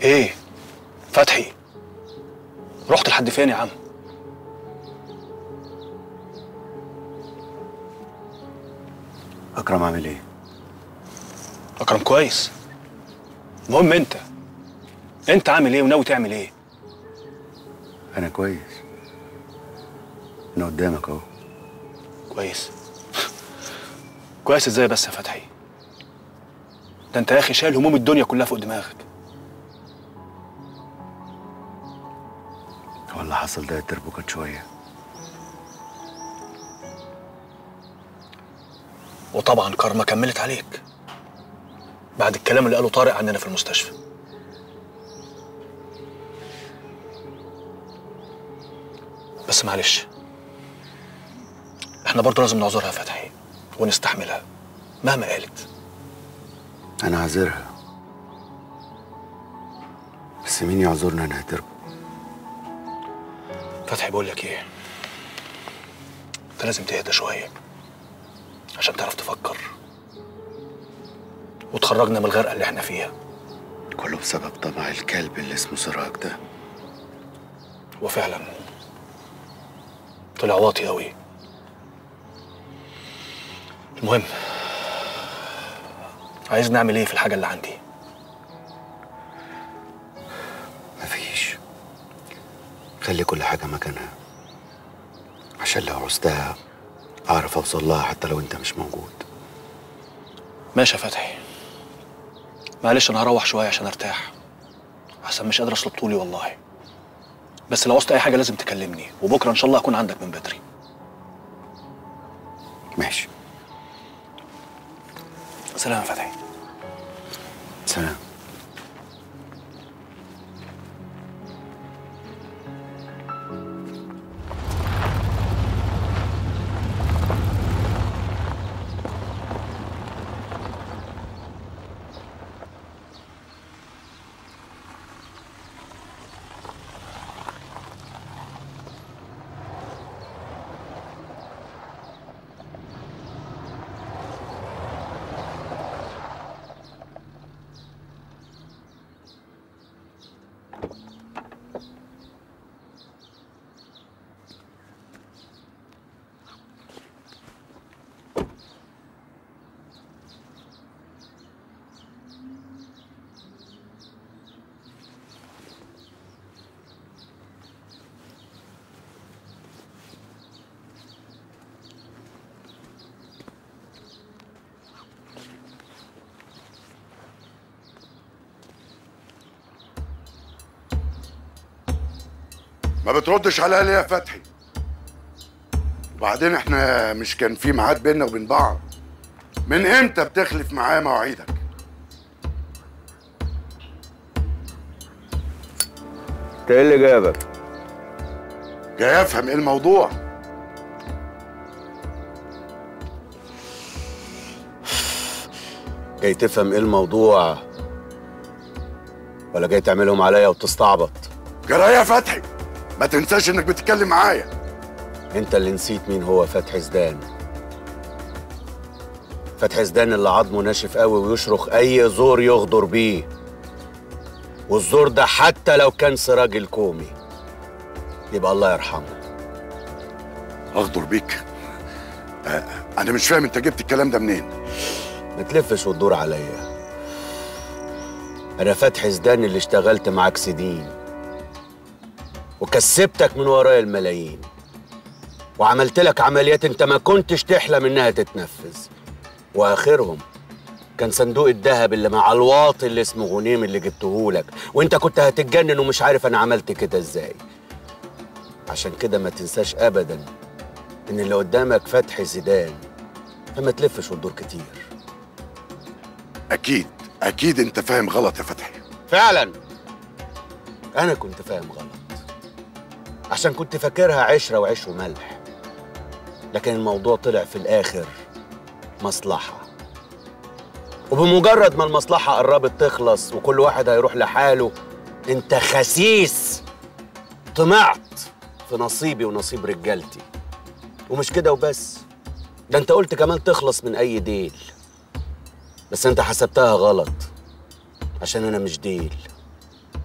ايه فتحي رحت لحد فين يا عم اكرم عامل ايه اكرم كويس المهم انت انت عامل ايه وناوي تعمل ايه انا كويس انا قدامك اهو كويس كويس ازاي بس يا فتحي ده انت يا اخي شايل هموم الدنيا كلها فوق دماغك هو اللي حصل ده تربكت شويه وطبعا كارما كملت عليك بعد الكلام اللي قاله طارق عننا في المستشفى بس معلش احنا برضه لازم نعذرها يا فتحي ونستحملها مهما قالت انا عذرها بس مين يعذرنا انها تربك فتحي بقول لك ايه انت لازم تهدى شويه عشان تعرف تفكر وتخرجنا من الغرقه اللي احنا فيها كله بسبب طمع الكلب اللي اسمه سراج ده وفعلا طلع واطي قوي المهم عايز نعمل ايه في الحاجه اللي عندي مفيش خلي كل حاجه مكانها عشان لو عوزتها اعرف اوصل لها حتى لو انت مش موجود ماشي يا فتحي معلش انا هروح شويه عشان ارتاح احسن مش قادر اصلب طولي والله بس لو عوزت اي حاجه لازم تكلمني وبكره ان شاء الله اكون عندك من بدري ماشي سلام يا فتحي سلام ما بتردش عليا ليه يا فتحي وبعدين احنا مش كان في ميعاد بيننا وبين بعض من امتى بتخلف معايا مواعيدك انت ايه اللي جابك جاي افهم ايه الموضوع جاي تفهم ايه الموضوع ولا جاي تعملهم عليا وتستعبط جرايه يا فتحي ما تنساش انك بتتكلم معايا انت اللي نسيت مين هو فتحي زدان فتحي زدان اللي عظمه ناشف قوي ويشرخ اي زور يغدر بيه والزور ده حتى لو كان سراج الكومي يبقى الله يرحمه اغدر بيك آه انا مش فاهم انت جبت الكلام ده منين ما تلفش وتدور عليا انا فتحي زدان اللي اشتغلت معاك سنين وكسبتك من ورايا الملايين وعملت لك عمليات انت ما كنتش تحلم انها تتنفذ واخرهم كان صندوق الذهب اللي مع الواطي اللي اسمه غنيم اللي جبتهولك وانت كنت هتتجنن ومش عارف انا عملت كده ازاي عشان كده ما تنساش ابدا ان اللي قدامك فتحي زيدان فما تلفش وتدور كتير اكيد اكيد انت فاهم غلط يا فتحي فعلا انا كنت فاهم غلط عشان كنت فاكرها عشرة وعيش وملح لكن الموضوع طلع في الاخر مصلحة وبمجرد ما المصلحة قربت تخلص وكل واحد هيروح لحاله انت خسيس طمعت في نصيبي ونصيب رجالتي ومش كده وبس ده انت قلت كمان تخلص من اي ديل بس انت حسبتها غلط عشان انا مش ديل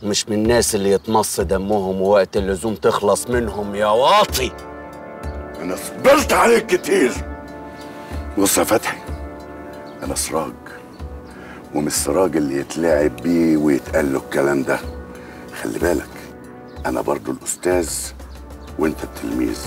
مش من الناس اللي يتمص دمهم ووقت اللزوم تخلص منهم يا واطي انا صبرت عليك كتير بص يا فتحي انا سراج ومش سراج اللي يتلعب بيه ويتقال له الكلام ده خلي بالك انا برضو الاستاذ وانت التلميذ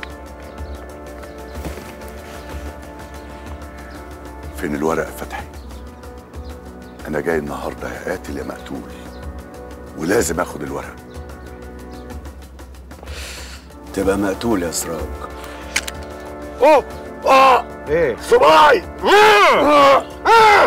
فين الورق يا فتحي انا جاي النهارده يا قاتل يا مقتول ولازم اخد الورق تبقى مقتول يا سراج اوه اه ايه صباعي آه. آه.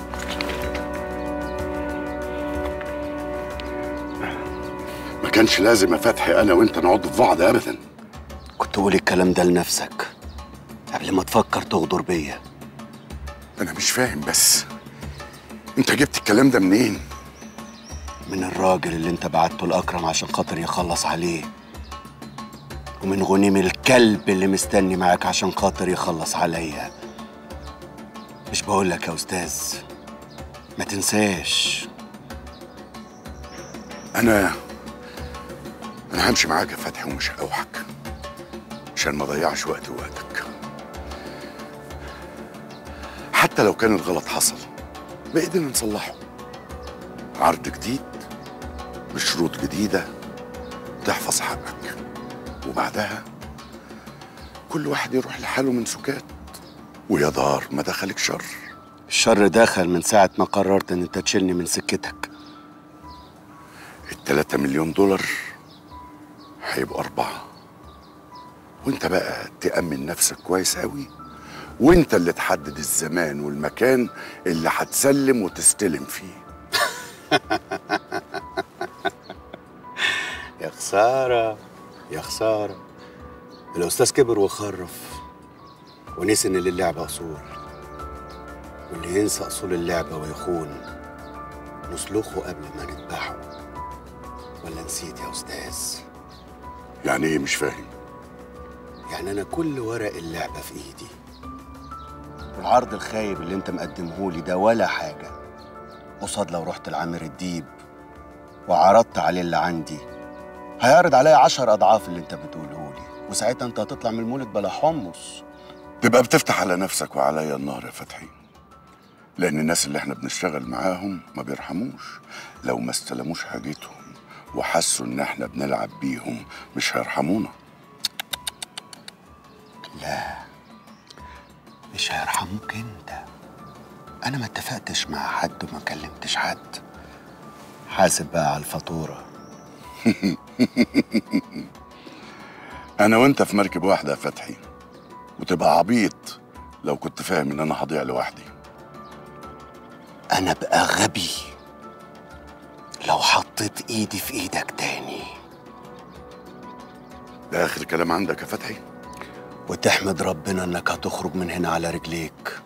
ما كانش لازم يا فتحي انا وانت نقعد في بعض ابدا كنت تقول الكلام ده لنفسك قبل ما تفكر تغدر بيا انا مش فاهم بس انت جبت الكلام ده منين من الراجل اللي انت بعته لأكرم عشان خاطر يخلص عليه ومن غنيم الكلب اللي مستني معاك عشان خاطر يخلص عليا مش بقولك يا أستاذ ما تنساش انا انا همشي معاك يا فتحي ومش هقوحك عشان ما اضيعش وقت ووقتك حتى لو كان الغلط حصل بايدينا نصلحه عرض جديد بشروط جديدة تحفظ حقك وبعدها كل واحد يروح لحاله من سكات ويا دار ما دخلك شر الشر دخل من ساعة ما قررت ان انت تشيلني من سكتك التلاتة مليون دولار هيبقوا أربعة وانت بقى تأمن نفسك كويس قوي وانت اللي تحدد الزمان والمكان اللي هتسلم وتستلم فيه يا خسارة يا خسارة الأستاذ كبر وخرف ونسي إن للعبة أصول واللي ينسى أصول اللعبة ويخون نسلخه قبل ما نذبحه ولا نسيت يا أستاذ يعني ايه مش فاهم يعني أنا كل ورق اللعبة في إيدي والعرض الخايب اللي أنت مقدمهولي ده ولا حاجة قصاد لو رحت لعامر الديب وعرضت عليه اللي عندي هيعرض عليا عشر أضعاف اللي أنت بتقوله لي وساعتها أنت هتطلع من المولد بلا حمص تبقى بتفتح على نفسك وعليا النار يا فتحي لأن الناس اللي احنا بنشتغل معاهم ما بيرحموش لو ما استلموش حاجتهم وحسوا إن احنا بنلعب بيهم مش هيرحمونا لا مش هيرحموك أنت أنا ما اتفقتش مع حد وما كلمتش حد حاسب بقى على الفاتورة أنا وأنت في مركب واحدة يا فتحي وتبقى عبيط لو كنت فاهم إن أنا هضيع لوحدي أنا بقى غبي لو حطيت إيدي في إيدك تاني ده آخر كلام عندك يا فتحي وتحمد ربنا إنك هتخرج من هنا على رجليك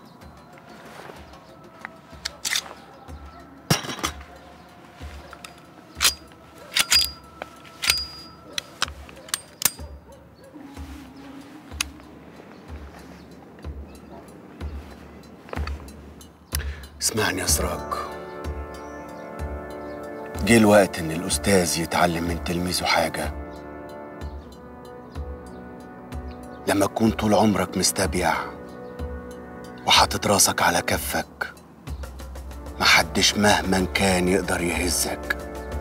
اسمعني يا سراج جه الوقت ان الاستاذ يتعلم من تلميذه حاجه لما تكون طول عمرك مستبيع وحاطط راسك على كفك محدش مهما كان يقدر يهزك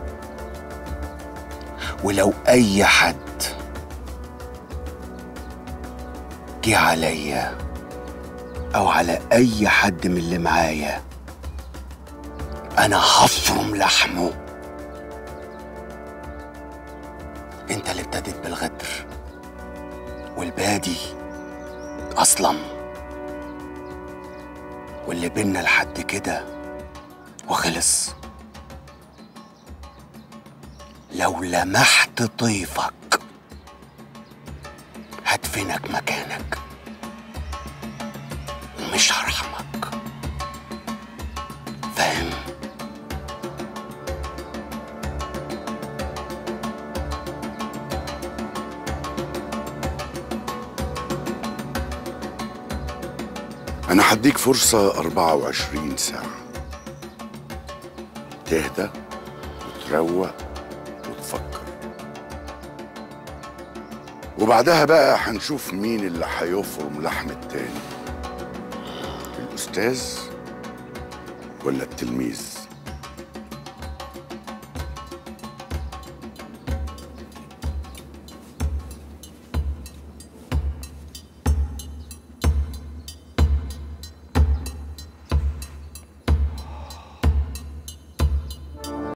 ولو اي حد جه عليا او على اي حد من اللي معايا انا هفرم لحمه انت اللي ابتديت بالغدر والبادي اصلا واللي بينا لحد كده وخلص لو لمحت طيفك هدفنك مكانك ومش هرحمك فاهم أنا هديك فرصة 24 ساعة تهدى تروق وتفكر وبعدها بقى هنشوف مين اللي هيفرم لحم التاني الأستاذ ولا التلميذ